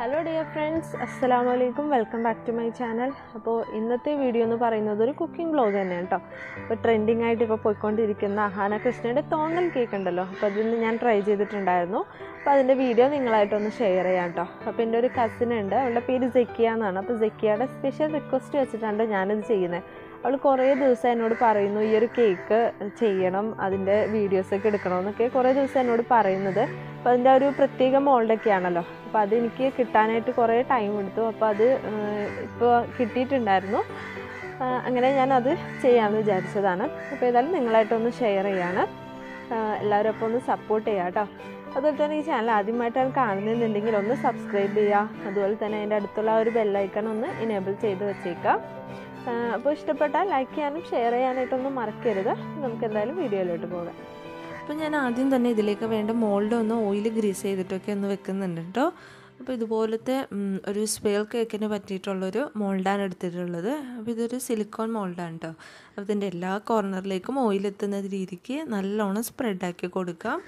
hello dear friends അസ്സലാമു അലൈക്കും welcome back to my channel അപ്പോൾ ഇന്നത്തെ വീഡിയോ എന്ന് പറയുന്നത് ഒരു കുക്കിംഗ് വ്ലോഗ് തന്നെയാണ് കേട്ടോ അപ്പോൾ ട്രെൻഡിങ് ആയിട്ട് ഇപ്പോൾ പോയിക്കൊണ്ടിരിക്കുന്ന അഹാന കൃഷ്ണയുടെ തോന്നൽ കേക്ക് ഉണ്ടല്ലോ അപ്പോൾ അതിന് ഞാൻ ട്രൈ ചെയ്തിട്ടുണ്ടായിരുന്നു അപ്പോൾ അതിൻ്റെ വീഡിയോ നിങ്ങളായിട്ടൊന്ന് ഷെയർ ചെയ്യാം കേട്ടോ അപ്പോൾ എൻ്റെ ഒരു കസിൻ ഉണ്ട് അവളുടെ പേര് ജക്കിയ എന്നാണ് അപ്പോൾ ജക്കിയയുടെ സ്പെഷ്യൽ റിക്വസ്റ്റ് വെച്ചിട്ടാണ് ഞാനിത് ചെയ്യുന്നത് അവൾ കുറേ ദിവസം എന്നോട് പറയുന്നു ഈ ഒരു കേക്ക് ചെയ്യണം അതിൻ്റെ വീഡിയോസൊക്കെ എടുക്കണമെന്നൊക്കെ കുറേ ദിവസം എന്നോട് പറയുന്നത് അപ്പോൾ അതിൻ്റെ ഒരു പ്രത്യേക മോൾഡൊക്കെ ആണല്ലോ അപ്പോൾ അതെനിക്ക് കിട്ടാനായിട്ട് കുറേ ടൈം എടുത്തു അപ്പോൾ അത് ഇപ്പോൾ കിട്ടിയിട്ടുണ്ടായിരുന്നു ആ, അങ്ങനെ ഞാനത് ചെയ്യാമെന്ന് വിചാരിച്ചതാണ് അപ്പോൾ ഏതായാലും നിങ്ങളായിട്ടൊന്ന് ഷെയർ ചെയ്യാണ് ആ, എല്ലാവരും അപ്പോൾ ഒന്ന് സപ്പോർട്ട് ചെയ്യാം കേട്ടോ അതുപോലെ തന്നെ ഈ ചാനൽ ആദ്യമായിട്ടാണ് കാണുന്നതെന്നുണ്ടെങ്കിൽ ഒന്ന് സബ്സ്ക്രൈബ് ചെയ്യുക അതുപോലെ തന്നെ അതിൻ്റെ അടുത്തുള്ള ആ ഒരു ബെല്ലൈക്കൺ ഒന്ന് ഇനേബിൾ ചെയ്ത് വെച്ചേക്കാം ആ, അപ്പോൾ ഇഷ്ടപ്പെട്ടാൽ ലൈക്ക് ചെയ്യാനും ഷെയർ ചെയ്യാനായിട്ടൊന്നും മറക്കരുത് നമുക്ക് എന്തായാലും വീഡിയോയിലോട്ട് പോകാം അപ്പോൾ ഞാൻ ആദ്യം തന്നെ ഇതിലേക്ക് വേണ്ട മോൾഡ് ഒന്ന് ഓയിൽ ഗ്രീസ് ചെയ്തിട്ടൊക്കെ ഒന്ന് വെക്കുന്നുണ്ട് കേട്ടോ അപ്പോൾ ഇതുപോലത്തെ ഉം, ഒരു സ്പെയർ കേക്കിന് പറ്റിയിട്ടുള്ളൊരു മോൾഡാണ് എടുത്തിട്ടുള്ളത് അപ്പോൾ ഇതൊരു സിലിക്കോൺ മോൾഡാണ് കേട്ടോ അപ്പോൾ ഇതിൻ്റെ എല്ലാ കോർണറിലേക്കും ഓയിൽ എത്തുന്ന രീതിക്ക് നല്ലോണം സ്പ്രെഡാക്കി കൊടുക്കാം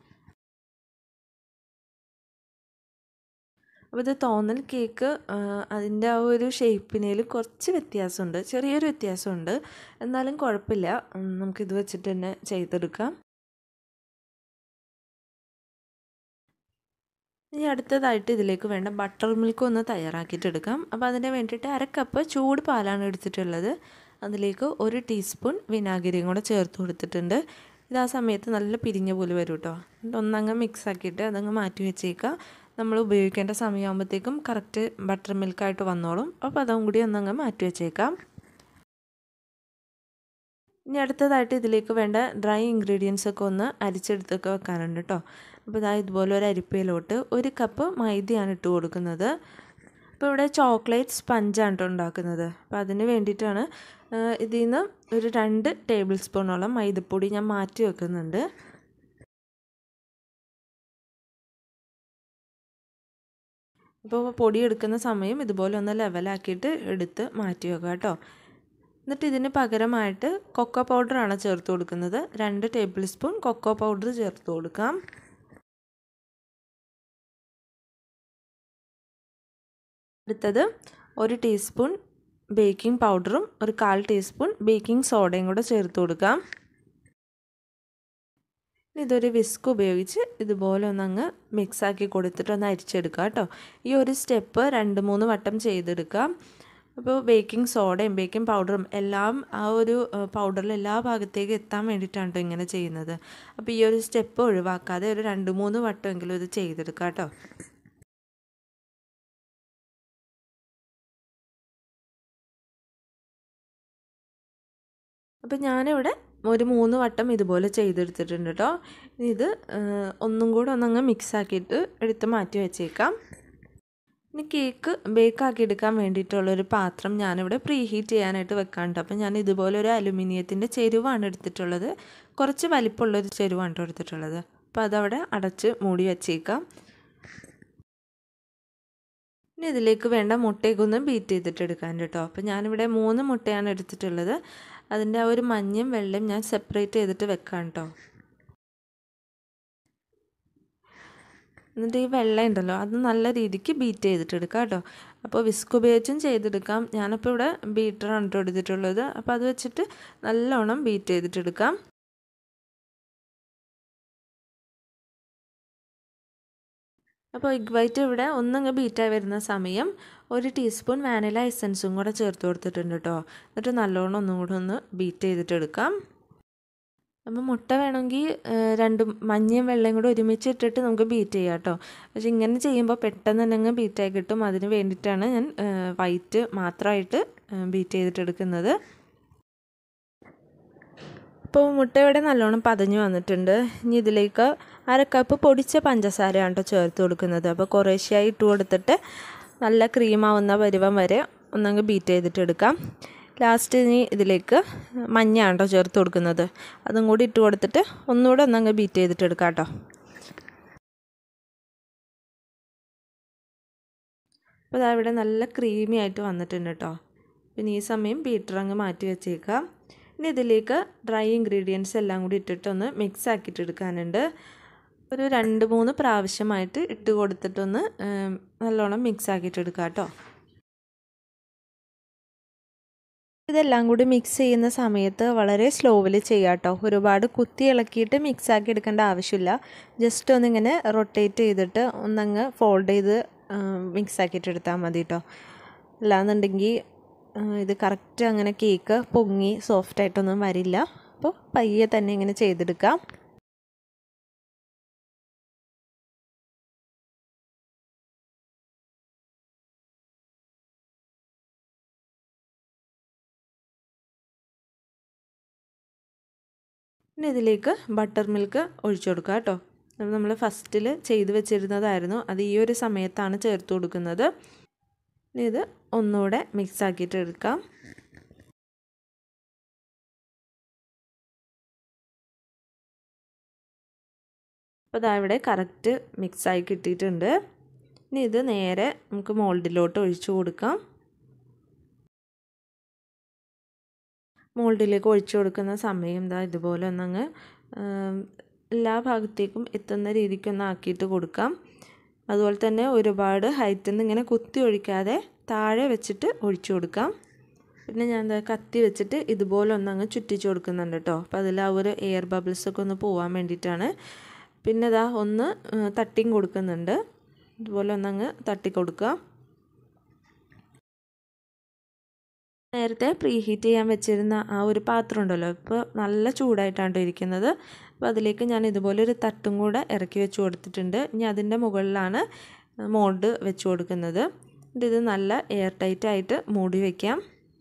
അപ്പോൾ ഇത് തോന്നൽ കേക്ക് അതിൻ്റെ ആ ഒരു ഷേപ്പിനേൽ കുറച്ച് വ്യത്യാസമുണ്ട് ചെറിയൊരു വ്യത്യാസമുണ്ട് എന്നാലും കുഴപ്പമില്ല ഉം, നമുക്കിത് വെച്ചിട്ട് തന്നെ ചെയ്തെടുക്കാം ഇനി അടുത്തതായിട്ട് ഇതിലേക്ക് വേണ്ട ബട്ടർ മിൽക്ക് ഒന്ന് തയ്യാറാക്കിയിട്ട് എടുക്കാം അപ്പോൾ അതിന് വേണ്ടിയിട്ട് അര കപ്പ് ചൂട് പാലാണ് എടുത്തിട്ടുള്ളത് അതിലേക്ക് ഒരു ടീസ്പൂൺ വിനാഗിരിയും കൂടെ ചേർത്ത് കൊടുത്തിട്ടുണ്ട് ഇത് ആ സമയത്ത് നല്ല പിരിഞ്ഞ പോലെ വരും കേട്ടോ എന്നിട്ട് ഒന്നങ്ങ് മിക്സ് ആക്കിയിട്ട് അതങ്ങ് മാറ്റി വെച്ചേക്കുക നമ്മൾ ഉപയോഗിക്കേണ്ട സമയമാകുമ്പോഴത്തേക്കും കറക്റ്റ് ബട്ടർ മിൽക്കായിട്ട് വന്നോളും അപ്പോൾ അതും കൂടി ഒന്നങ്ങ് മാറ്റി വെച്ചേക്കാം ഇനി അടുത്തതായിട്ട് ഇതിലേക്ക് വേണ്ട ഡ്രൈ ഇൻഗ്രീഡിയൻസ് ഒക്കെ ഒന്ന് അരിച്ചെടുത്തൊക്കെ വെക്കാനുണ്ട് കേട്ടോ അപ്പോൾ ഇതാ ഇതുപോലെ ഒരു അരിപ്പയിലോട്ട് ഒരു കപ്പ് മൈദയാണ് ഇട്ട് കൊടുക്കുന്നത് അപ്പോൾ ഇവിടെ ചോക്ലേറ്റ് സ്പഞ്ചാണ് കേട്ടോ ഉണ്ടാക്കുന്നത് അപ്പോൾ അതിന് വേണ്ടിയിട്ടാണ് ഇതിൽ നിന്ന് ഒരു രണ്ട് ടേബിൾ സ്പൂണോളം മൈദപ്പൊടി ഞാൻ മാറ്റി വെക്കുന്നുണ്ട് അപ്പോൾ പൊടി എടുക്കുന്ന സമയം ഇതുപോലെ ഒന്ന് ലെവലാക്കിയിട്ട് എടുത്ത് മാറ്റി വെക്കുക കേട്ടോ എന്നിട്ട് ഇതിന് പകരമായിട്ട് കൊക്കോ പൗഡറാണ് ചേർത്ത് കൊടുക്കുന്നത് രണ്ട് ടേബിൾ സ്പൂൺ കൊക്കോ പൗഡർ ചേർത്ത് കൊടുക്കാം അടുത്തത് ഒരു ടീസ്പൂൺ ബേക്കിംഗ് പൗഡറും ഒരു കാൽ ടീസ്പൂൺ ബേക്കിംഗ് സോഡയും കൂടെ ചേർത്ത് കൊടുക്കാം ഇതൊരു വിസ്ക് ഉപയോഗിച്ച് ഇതുപോലെ ഒന്നങ്ങ് മിക്സാക്കി കൊടുത്തിട്ട് ഒന്ന് അരിച്ചെടുക്കുക കേട്ടോ ഈ ഒരു സ്റ്റെപ്പ് രണ്ട് മൂന്ന് വട്ടം ചെയ്തെടുക്കാം അപ്പോൾ ബേക്കിംഗ് സോഡയും ബേക്കിംഗ് പൗഡറും എല്ലാം ആ ഒരു പൗഡറിൽ എല്ലാ ഭാഗത്തേക്ക് എത്താൻ വേണ്ടിയിട്ടാണ് കേട്ടോ ഇങ്ങനെ ചെയ്യുന്നത് അപ്പോൾ ഈ ഒരു സ്റ്റെപ്പ് ഒഴിവാക്കാതെ ഒരു രണ്ട് മൂന്ന് വട്ടമെങ്കിലും ഇത് ചെയ്തെടുക്കാം കേട്ടോ അപ്പോൾ ഞാനിവിടെ ഒരു മൂന്ന് വട്ടം ഇതുപോലെ ചെയ്തെടുത്തിട്ടുണ്ട് കേട്ടോ ഇത് ഒന്നും കൂടെ ഒന്നങ്ങ് മിക്സ് ആക്കിയിട്ട് എടുത്ത് മാറ്റി വെച്ചേക്കാം ഇനി കേക്ക് ബേക്കാക്കി എടുക്കാൻ വേണ്ടിയിട്ടുള്ളൊരു പാത്രം ഞാനിവിടെ പ്രീ ഹീറ്റ് ചെയ്യാനായിട്ട് വെക്കാണ്ട് അപ്പം ഞാൻ ഇതുപോലെ ഒരു അലുമിനിയത്തിൻ്റെ ചെരുവാണ് എടുത്തിട്ടുള്ളത് കുറച്ച് വലിപ്പമുള്ളൊരു ചെരുവാണ് കേട്ടോ എടുത്തിട്ടുള്ളത് അപ്പോൾ അതവിടെ അടച്ച് മൂടി വെച്ചേക്കാം ഇനി ഇതിലേക്ക് വേണ്ട മുട്ടയൊക്കെ ഒന്ന് ബീറ്റ് ചെയ്തിട്ട് എടുക്കാൻ കേട്ടോ അപ്പോൾ ഞാനിവിടെ മൂന്ന് മുട്ടയാണ് എടുത്തിട്ടുള്ളത് അതിൻ്റെ ആ ഒരു മഞ്ഞയും വെള്ളയും ഞാൻ സെപ്പറേറ്റ് ചെയ്തിട്ട് വെക്കാം കേട്ടോ എന്നിട്ട് ഈ വെള്ളം ഉണ്ടല്ലോ അത് നല്ല രീതിക്ക് ബീറ്റ് ചെയ്തിട്ട് എടുക്കാം കേട്ടോ അപ്പോൾ വിസ്ക് ഉപയോഗിച്ചും ചെയ്തെടുക്കാം ഞാനിപ്പോൾ ഇവിടെ ബീറ്ററാണ് കേട്ടോ എടുത്തിട്ടുള്ളത് അപ്പോൾ അത് വെച്ചിട്ട് നല്ലോണം ബീറ്റ് ചെയ്തിട്ട് എടുക്കാം അപ്പോൾ എഗ് വൈറ്റ് ഇവിടെ ഒന്നങ്ങ് ബീറ്റായി വരുന്ന സമയം ഒരു ടീസ്പൂൺ വാനില എസൻസും കൂടെ ചേർത്ത് കൊടുത്തിട്ടുണ്ട് കേട്ടോ എന്നിട്ട് നല്ലോണം ഒന്നും കൂടെ ഒന്ന് ബീറ്റ് ചെയ്തിട്ട് എടുക്കാം അപ്പോൾ മുട്ട വേണമെങ്കിൽ രണ്ട് മഞ്ഞയും വെള്ളയും കൂടെ ഒരുമിച്ച് ഇട്ടിട്ട് നമുക്ക് ബീറ്റ് ചെയ്യാം കേട്ടോ പക്ഷെ ഇങ്ങനെ ചെയ്യുമ്പോൾ പെട്ടെന്ന് തന്നെ അങ്ങ് ബീറ്റായി കിട്ടും അതിന് വേണ്ടിയിട്ടാണ് ഞാൻ വൈറ്റ് മാത്രമായിട്ട് ബീറ്റ് ചെയ്തിട്ട് എടുക്കുന്നത് ഇപ്പോൾ മുട്ട ഇവിടെ നല്ലോണം പതഞ്ഞു വന്നിട്ടുണ്ട് ഇനി ഇതിലേക്ക് അര കപ്പ് പൊടിച്ച പഞ്ചസാരയാണ് കേട്ടോ ചേർത്ത് കൊടുക്കുന്നത് അപ്പോൾ കുറേശ്ശെയായി ഇട്ട് കൊടുത്തിട്ട് നല്ല ക്രീമാവുന്ന പരുവം വരെ ഒന്നങ്ങ് ബീറ്റ് ചെയ്തിട്ട് എടുക്കാം ലാസ്റ്റ് ഇനി ഇതിലേക്ക് മഞ്ഞയാണ് കേട്ടോ ചേർത്ത് കൊടുക്കുന്നത് അതും കൂടി ഇട്ട് കൊടുത്തിട്ട് ഒന്നുകൂടെ ഒന്നങ്ങ് ബീറ്റ് ചെയ്തിട്ട് എടുക്കാം കേട്ടോ അപ്പോൾ ഇവിടെ നല്ല ക്രീമി ആയിട്ട് വന്നിട്ടുണ്ട് കേട്ടോ പിന്നെ ഈ സമയം ബീറ്റർ അങ്ങ് മാറ്റി വെച്ചേക്കാം ഇനി ഇതിലേക്ക് ഡ്രൈ ഇൻഗ്രീഡിയൻസ് എല്ലാം കൂടി ഇട്ടിട്ട് ഒന്ന് മിക്സ് ആക്കിയിട്ട് എടുക്കാനുണ്ട് ഒരു രണ്ട് മൂന്ന് പ്രാവശ്യമായിട്ട് ഇട്ട് കൊടുത്തിട്ടൊന്ന് നല്ലോണം മിക്സ് ആക്കിയിട്ട് എടുക്കാം കേട്ടോ ഇതെല്ലാം കൂടി മിക്സ് ചെയ്യുന്ന സമയത്ത് വളരെ സ്ലോവിൽ ചെയ്യാം കേട്ടോ ഒരുപാട് കുത്തി ഇളക്കിയിട്ട് മിക്സ് ആക്കി എടുക്കേണ്ട ആവശ്യമില്ല ജസ്റ്റ് ഒന്നിങ്ങനെ റൊട്ടേറ്റ് ചെയ്തിട്ട് ഒന്നങ്ങ് ഫോൾഡ് ചെയ്ത് മിക്സ് ആക്കിയിട്ട് എടുത്താൽ മതി കേട്ടോ അല്ലാന്നുണ്ടെങ്കിൽ ഇത് കറക്റ്റ് അങ്ങനെ കേക്ക് പൊങ്ങി സോഫ്റ്റായിട്ടൊന്നും വരില്ല അപ്പോൾ പയ്യെ തന്നെ ഇങ്ങനെ ചെയ്തെടുക്കാം പിന്നെ ഇതിലേക്ക് ബട്ടർ മിൽക്ക് ഒഴിച്ചു കൊടുക്കുക കേട്ടോ അത് നമ്മൾ ഫസ്റ്റിൽ ചെയ്ത് വെച്ചിരുന്നതായിരുന്നു അത് ഈ ഒരു സമയത്താണ് ചേർത്ത് കൊടുക്കുന്നത് ഇനി ഇത് ഒന്നുകൂടെ മിക്സ് ആക്കിയിട്ട് എടുക്കാം അപ്പോൾ ഇതാ ഇവിടെ കറക്റ്റ് മിക്സായി കിട്ടിയിട്ടുണ്ട് ഇനി ഇത് നേരെ നമുക്ക് മോൾഡിലോട്ട് ഒഴിച്ചു കൊടുക്കാം മോൾഡിലേക്ക് ഒഴിച്ചു കൊടുക്കുന്ന സമയം ഇതാ ഇതുപോലെ ഒന്നങ്ങ് എല്ലാ ഭാഗത്തേക്കും എത്തുന്ന രീതിക്കൊന്ന് ആക്കിയിട്ട് കൊടുക്കാം അതുപോലെ തന്നെ ഒരുപാട് ഹൈറ്റിൽ നിന്ന് ഇങ്ങനെ കുത്തി ഒഴിക്കാതെ താഴെ വെച്ചിട്ട് ഒഴിച്ചു കൊടുക്കാം പിന്നെ ഞാൻ എന്താ കത്തി വെച്ചിട്ട് ഇതുപോലെ ഒന്നങ്ങ് ചുറ്റിച്ച് കൊടുക്കുന്നുണ്ട് കേട്ടോ അപ്പോൾ അതിൽ ആ ഒരു എയർ ബബിൾസൊക്കെ ഒന്ന് പോകാൻ വേണ്ടിയിട്ടാണ് പിന്നെ ഇതാ ഒന്ന് തട്ടിയും കൊടുക്കുന്നുണ്ട് ഇതുപോലെ ഒന്നങ്ങ് തട്ടി കൊടുക്കുക നേരത്തെ പ്രീ ഹീറ്റ് ചെയ്യാൻ വെച്ചിരുന്ന ആ ഒരു പാത്രം ഉണ്ടല്ലോ ഇപ്പോൾ നല്ല ചൂടായിട്ടാണ് ഇരിക്കുന്നത് അപ്പോൾ അതിലേക്ക് ഞാൻ ഇതുപോലെ ഒരു തട്ടും കൂടെ ഇറക്കി വെച്ച് കൊടുത്തിട്ടുണ്ട് ഇനി അതിൻ്റെ മുകളിലാണ് മോൾഡ് വെച്ച് കൊടുക്കുന്നത് ഇത് നല്ല എയർ ടൈറ്റ് ആയിട്ട് മൂടി വയ്ക്കാം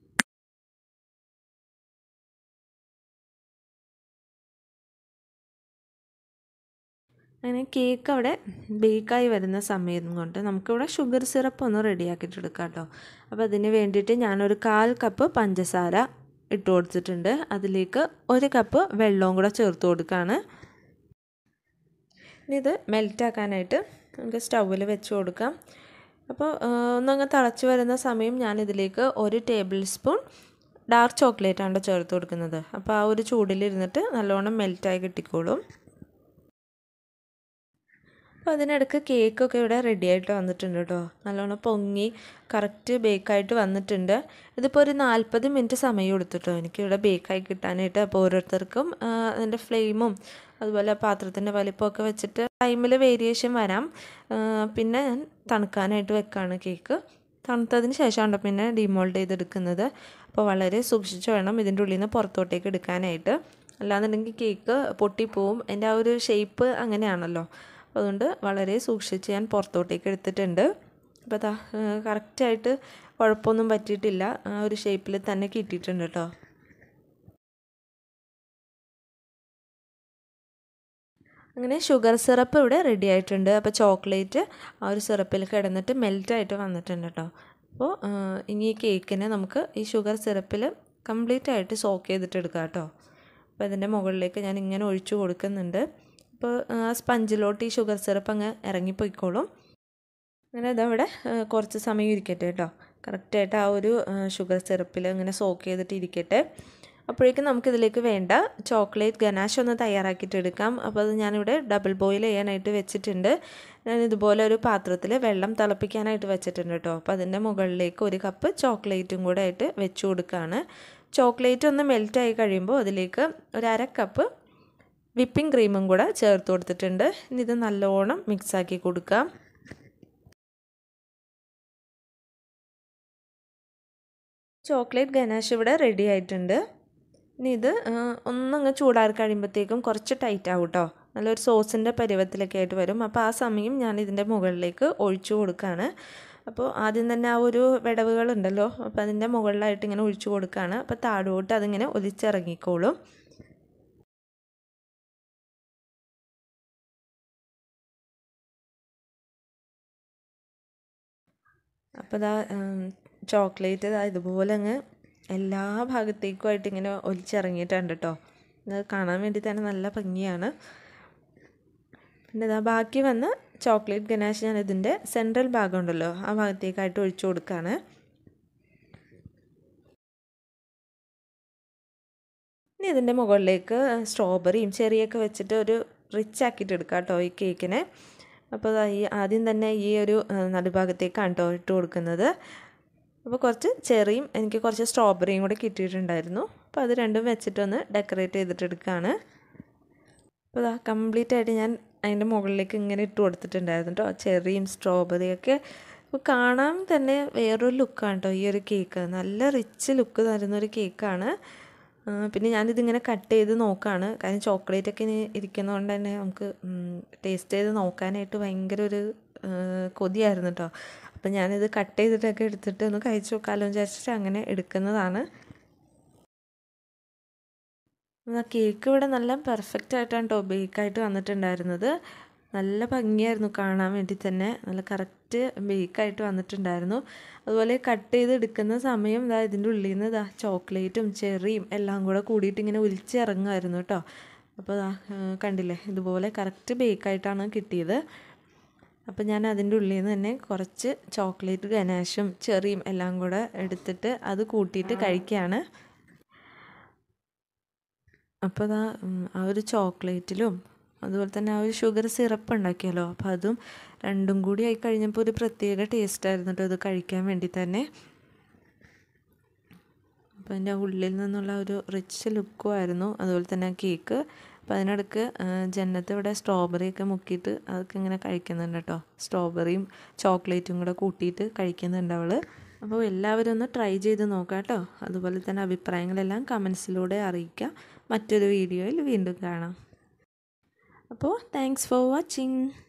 അങ്ങനെ കേക്ക് അവിടെ ബേക്കായി വരുന്ന സമയം കൊണ്ട് നമുക്കിവിടെ ഷുഗർ സിറപ്പ് ഒന്ന് റെഡിയാക്കിയിട്ട് എടുക്കാം കേട്ടോ അപ്പോൾ അതിന് വേണ്ടിയിട്ട് ഞാനൊരു കാൽ കപ്പ് പഞ്ചസാര ഇട്ട് കൊടുത്തിട്ടുണ്ട് അതിലേക്ക് ഒരു കപ്പ് വെള്ളവും കൂടെ ചേർത്ത് കൊടുക്കുകയാണ് ഇനി ഇത് മെൽറ്റാക്കാനായിട്ട് നമുക്ക് സ്റ്റൗവിൽ വെച്ച് കൊടുക്കാം അപ്പോൾ ഒന്നങ്ങ് തിളച്ച് വരുന്ന സമയം ഞാനിതിലേക്ക് ഒരു ടേബിൾ സ്പൂൺ ഡാർക്ക് ചോക്ലേറ്റ് ആണ് ചേർത്ത് കൊടുക്കുന്നത് അപ്പോൾ ആ ഒരു ചൂടിലിരുന്നിട്ട് നല്ലോണം മെൽറ്റായി കിട്ടിക്കോളും അപ്പോൾ അതിനിടയ്ക്ക് കേക്കൊക്കെ ഇവിടെ റെഡി ആയിട്ട് വന്നിട്ടുണ്ട് കേട്ടോ നല്ലോണം പൊങ്ങി കറക്റ്റ് ബേക്കായിട്ട് വന്നിട്ടുണ്ട് ഇതിപ്പോൾ ഒരു നാൽപ്പത് മിനിറ്റ് സമയം എടുത്തിട്ടോ എനിക്കിവിടെ ബേക്കായി കിട്ടാനായിട്ട് അപ്പോൾ ഓരോരുത്തർക്കും അതിൻ്റെ ഫ്ലെയിമും അതുപോലെ പാത്രത്തിൻ്റെ വലിപ്പമൊക്കെ വെച്ചിട്ട് ടൈമിൽ വേരിയേഷൻ വരാം പിന്നെ ഞാൻ തണുക്കാനായിട്ട് വെക്കാണ് കേക്ക് തണുത്തതിന് ശേഷമാണ് പിന്നെ ഡിമോൾഡ് ചെയ്തെടുക്കുന്നത് അപ്പോൾ വളരെ സൂക്ഷിച്ച് വേണം ഇതിൻ്റെ ഉള്ളിൽ നിന്ന് പുറത്തോട്ടേക്ക് എടുക്കാനായിട്ട് അല്ലാന്നുണ്ടെങ്കിൽ കേക്ക് പൊട്ടിപ്പോവും എൻ്റെ ആ ഒരു ഷേപ്പ് അങ്ങനെയാണല്ലോ അതുകൊണ്ട് വളരെ സൂക്ഷിച്ച് ഞാൻ പുറത്തോട്ടേക്ക് എടുത്തിട്ടുണ്ട് അപ്പോൾ അതാ കറക്റ്റായിട്ട് കുഴപ്പമൊന്നും പറ്റിയിട്ടില്ല ആ ഒരു ഷേപ്പിൽ തന്നെ കിട്ടിയിട്ടുണ്ട് കേട്ടോ അങ്ങനെ ഷുഗർ സിറപ്പ് ഇവിടെ റെഡി ആയിട്ടുണ്ട് അപ്പോൾ ചോക്ലേറ്റ് ആ ഒരു സിറപ്പിൽ കിടന്നിട്ട് മെൽറ്റായിട്ട് വന്നിട്ടുണ്ട് കേട്ടോ അപ്പോൾ ഇനി ഈ കേക്കിനെ നമുക്ക് ഈ ഷുഗർ സിറപ്പിൽ കംപ്ലീറ്റ് ആയിട്ട് സോക്ക് ചെയ്തിട്ട് എടുക്കാം കേട്ടോ അപ്പോൾ ഇതിൻ്റെ മുകളിലേക്ക് ഞാൻ ഇങ്ങനെ ഒഴിച്ചു കൊടുക്കുന്നുണ്ട് അപ്പോൾ ആ സ്പഞ്ചിലോട്ട് ഈ ഷുഗർ സിറപ്പ് അങ്ങ് ഇറങ്ങിപ്പോയിക്കോളും അങ്ങനെ ഇതവിടെ കുറച്ച് സമയം ഇരിക്കട്ടെ കേട്ടോ കറക്റ്റായിട്ട് ആ ഒരു ഷുഗർ സിറപ്പിൽ ഇങ്ങനെ സോക്ക് ചെയ്തിട്ട് ഇരിക്കട്ടെ അപ്പോഴേക്കും നമുക്കിതിലേക്ക് വേണ്ട ചോക്ലേറ്റ് ഗനാഷ് ഒന്ന് തയ്യാറാക്കിയിട്ട് എടുക്കാം അപ്പോൾ അത് ഞാനിവിടെ ഡബിൾ ബോയിൽ ചെയ്യാനായിട്ട് വെച്ചിട്ടുണ്ട് ഞാൻ ഇതുപോലെ ഒരു പാത്രത്തിൽ വെള്ളം തിളപ്പിക്കാനായിട്ട് വെച്ചിട്ടുണ്ട് കേട്ടോ അപ്പോൾ അതിൻ്റെ മുകളിലേക്ക് ഒരു കപ്പ് ചോക്ലേറ്റും കൂടെ ആയിട്ട് വെച്ച് കൊടുക്കുകയാണ് ചോക്ലേറ്റ് ഒന്ന് മെൽറ്റായി കഴിയുമ്പോൾ അതിലേക്ക് ഒരു അര കപ്പ് വിപ്പിംഗ് ക്രീമും കൂടെ ചേർത്ത് കൊടുത്തിട്ടുണ്ട് ഇനി ഇത് നല്ലോണം മിക്സാക്കി കൊടുക്കാം ചോക്ലേറ്റ് ഗനാഷ് ഇവിടെ റെഡി ആയിട്ടുണ്ട് ഇനി ഇത് ഒന്നങ്ങ് ചൂടാറി കഴിയുമ്പോഴത്തേക്കും കുറച്ച് ടൈറ്റ് ആവും കേട്ടോ നല്ലൊരു സോസിൻ്റെ പരുവത്തിലൊക്കെ ആയിട്ട് വരും അപ്പോൾ ആ സമയം ഞാൻ ഇതിൻ്റെ മുകളിലേക്ക് ഒഴിച്ചു കൊടുക്കുകയാണ് അപ്പോൾ ആദ്യം തന്നെ ആ ഒരു വിടവുകളുണ്ടല്ലോ അപ്പോൾ അതിൻ്റെ മുകളിലായിട്ട് ഇങ്ങനെ ഒഴിച്ചു കൊടുക്കുകയാണ് അപ്പോൾ താഴോട്ട് അതിങ്ങനെ ഒലിച്ചിറങ്ങിക്കോളും അപ്പോൾ ഇതാ ചോക്ലേറ്റ് ഇതാ ഇതുപോലെ അങ്ങ് എല്ലാ ഭാഗത്തേക്കുമായിട്ട് ഇങ്ങനെ ഒലിച്ചിറങ്ങിയിട്ടുണ്ട് കേട്ടോ ഇത് കാണാൻ വേണ്ടി തന്നെ നല്ല ഭംഗിയാണ് പിന്നെ ഇതാ ബാക്കി വന്ന ചോക്ലേറ്റ് ഗനാഷ് ഞാൻ ഇതിൻ്റെ സെൻട്രൽ ഭാഗം ഉണ്ടല്ലോ ആ ഭാഗത്തേക്കായിട്ട് ഒഴിച്ചു കൊടുക്കുകയാണ് ഇനി ഇതിൻ്റെ മുകളിലേക്ക് സ്ട്രോബെറിയും ചെറിയൊക്കെ വെച്ചിട്ട് ഒരു റിച്ച് ആക്കിയിട്ട് എടുക്കാം കേട്ടോ ഈ കേക്കിനെ അപ്പോൾ ദാ ഈ ആദ്യം തന്നെ ഈ ഒരു നടുഭാഗത്തേക്കാണ് കേട്ടോ ഇട്ട് കൊടുക്കുന്നത് അപ്പോൾ കുറച്ച് ചെറിയും എനിക്ക് കുറച്ച് സ്ട്രോബെറിയും കൂടെ കിട്ടിയിട്ടുണ്ടായിരുന്നു അപ്പോൾ അത് രണ്ടും വെച്ചിട്ടൊന്ന് ഡെക്കറേറ്റ് ചെയ്തിട്ട് എടുക്കുകയാണ് അപ്പോൾ ഇതാ കംപ്ലീറ്റ് ആയിട്ട് ഞാൻ അതിൻ്റെ മുകളിലേക്ക് ഇങ്ങനെ ഇട്ട് കൊടുത്തിട്ടുണ്ടായിരുന്നു കേട്ടോ ചെറിയും സ്ട്രോബെറിയൊക്കെ അപ്പോൾ കാണാൻ തന്നെ വേറൊരു ലുക്കാണ് കേട്ടോ ഈ ഒരു കേക്ക് നല്ല റിച്ച് ലുക്ക് തരുന്ന ഒരു കേക്കാണ് പിന്നെ ഞാനിതിങ്ങനെ കട്ട് ചെയ്ത് നോക്കുകയാണ് കാരണം ചോക്ലേറ്റ് ഒക്കെ ഇനി ഇരിക്കുന്നതുകൊണ്ട് തന്നെ നമുക്ക് ടേസ്റ്റ് ചെയ്ത് നോക്കാനായിട്ട് ഭയങ്കര ഒരു കൊതിയായിരുന്നു കേട്ടോ അപ്പം ഞാനിത് കട്ട് ചെയ്തിട്ടൊക്കെ എടുത്തിട്ട് ഒന്ന് കഴിച്ചു നോക്കാമല്ലോ വിചാരിച്ചിട്ട് അങ്ങനെ എടുക്കുന്നതാണ് കേക്ക് ഇവിടെ നല്ല പെർഫെക്റ്റ് ആയിട്ടാണ് കേട്ടോ ബേക്കായിട്ട് വന്നിട്ടുണ്ടായിരുന്നത് നല്ല ഭംഗിയായിരുന്നു കാണാൻ വേണ്ടി തന്നെ നല്ല കറക്റ്റ് ബേക്കായിട്ട് വന്നിട്ടുണ്ടായിരുന്നു അതുപോലെ കട്ട് ചെയ്ത് എടുക്കുന്ന സമയം ഇതാ ഇതിൻ്റെ ഉള്ളിൽ നിന്ന് ഇതാ ചോക്ലേറ്റും ചെറിയും എല്ലാം കൂടെ കൂടിയിട്ട് ഇങ്ങനെ ഒലിച്ചിറങ്ങുമായിരുന്നു കേട്ടോ അപ്പോൾ ഇതാ കണ്ടില്ലേ ഇതുപോലെ കറക്റ്റ് ബേക്കായിട്ടാണ് കിട്ടിയത് അപ്പോൾ ഞാൻ അതിൻ്റെ ഉള്ളിൽ നിന്ന് തന്നെ കുറച്ച് ചോക്ലേറ്റ് ഗനാഷും ചെറിയും എല്ലാം കൂടെ എടുത്തിട്ട് അത് കൂട്ടിയിട്ട് കഴിക്കുകയാണ് അപ്പോൾ അതാ ആ ഒരു ചോക്ലേറ്റിലും അതുപോലെ തന്നെ ആ ഒരു ഷുഗർ സിറപ്പ് ഉണ്ടാക്കിയല്ലോ അപ്പോൾ അതും രണ്ടും കൂടി ആയി കഴിഞ്ഞപ്പോൾ ഒരു പ്രത്യേക ടേസ്റ്റ് ആയിരുന്നു കേട്ടോ ഇത് കഴിക്കാൻ വേണ്ടി തന്നെ അപ്പോൾ അതിൻ്റെ ഉള്ളിൽ നിന്നുള്ള ഒരു റിച്ച് ലുക്കും ആയിരുന്നു അതുപോലെ തന്നെ കേക്ക് അപ്പോൾ അതിനിടക്ക് ജന്നത്ത് ഇവിടെ സ്ട്രോബെറി ഒക്കെ മുക്കിയിട്ട് അതൊക്കെ ഇങ്ങനെ കഴിക്കുന്നുണ്ട് കേട്ടോ സ്ട്രോബെറിയും ചോക്ലേറ്റും കൂടെ കൂട്ടിയിട്ട് കഴിക്കുന്നുണ്ട് അവൾ അപ്പോൾ എല്ലാവരും ഒന്ന് ട്രൈ ചെയ്ത് നോക്കാം കേട്ടോ അതുപോലെ തന്നെ അഭിപ്രായങ്ങളെല്ലാം കമൻസിലൂടെ അറിയിക്കാം മറ്റൊരു വീഡിയോയിൽ വീണ്ടും കാണാം അപ്പോൾ താങ്ക്സ് ഫോർ വാച്ചിങ്